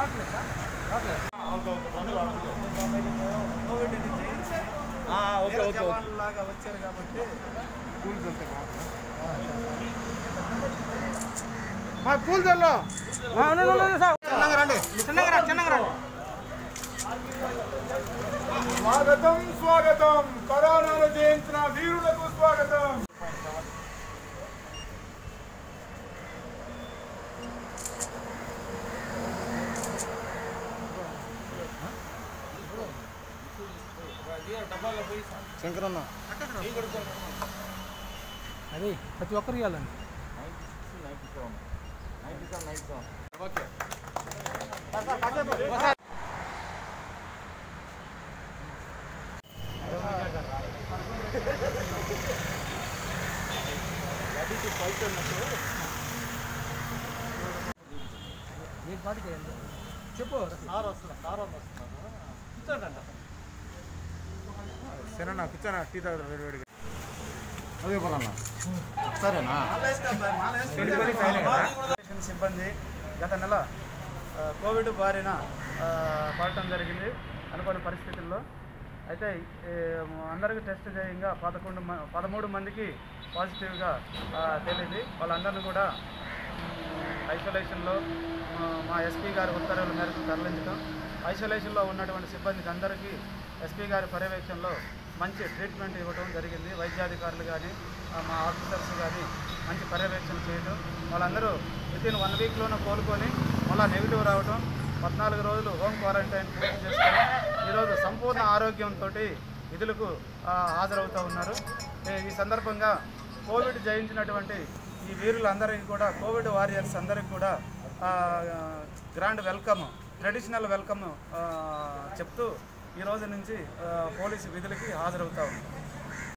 Okay okay లాగా వచ్చారు కాబట్టి మా పూలు చల్లో చిన్నగా రండి చిన్నగా రండి చిన్నగా రండి స్వాగతం స్వాగతం కరోనాను జయించిన వీరులకు స్వాగతం శంకరన్న అది ప్రతి ఒక్కరు ఇవ్వాలండి ఏ పాటికి వేయండి. చెప్పు సరేనా కూర్చోనా టీ తాగుతారు వేడి వేడిగా అదే పోలన్నా సరేనా రేషన్ సిబ్బంది గత నెల ఆ, కోవిడ్ బారిన ఆ, పడటం జరిగింది అనుకోని పరిస్థితుల్లో అయితే ఏ, అందరికీ టెస్ట్ చేయంగా పదకొండు మ- పదమూడు మందికి పాజిటివ్గా ఆ, తేలింది వాళ్ళందరినీ కూడా మ్, ఐసోలేషన్లో ఆ, మా ఎస్పీ గారి ఉత్తర్వుల మేరకు తరలించడం ఐసోలేషన్లో ఉన్నటువంటి సిబ్బందికి అందరికీ ఎస్పీ గారి పర్యవేక్షణలో మంచి ట్రీట్మెంట్ ఇవ్వడం జరిగింది వైద్యాధికారులు కానీ మా ఆఫీసర్స్ కానీ మంచి పర్యవేక్షణ చేయడం వాళ్ళందరూ వితిన్ వన్ వీక్లోనే కోలుకొని మళ్ళీ నెగిటివ్ రావడం పద్నాలుగు రోజులు హోమ్ క్వారంటైన్ పూర్తి చేసుకొని ఈరోజు సంపూర్ణ ఆరోగ్యంతో విధులకు ఆ, హాజరవుతూ ఉన్నారు ఈ- ఈ సందర్భంగా కోవిడ్ జయించినటువంటి ఈ వీరులందరికీ కూడా కోవిడ్ వారియర్స్ అందరికీ కూడా ఆ, గ్రాండ్ వెల్కమ్ ట్రెడిషనల్ వెల్కమ్ ఆ, చెప్తూ ఈ రోజు నుంచి ఆ, పోలీసు విధులకి హాజరవుతా ఉన్నాం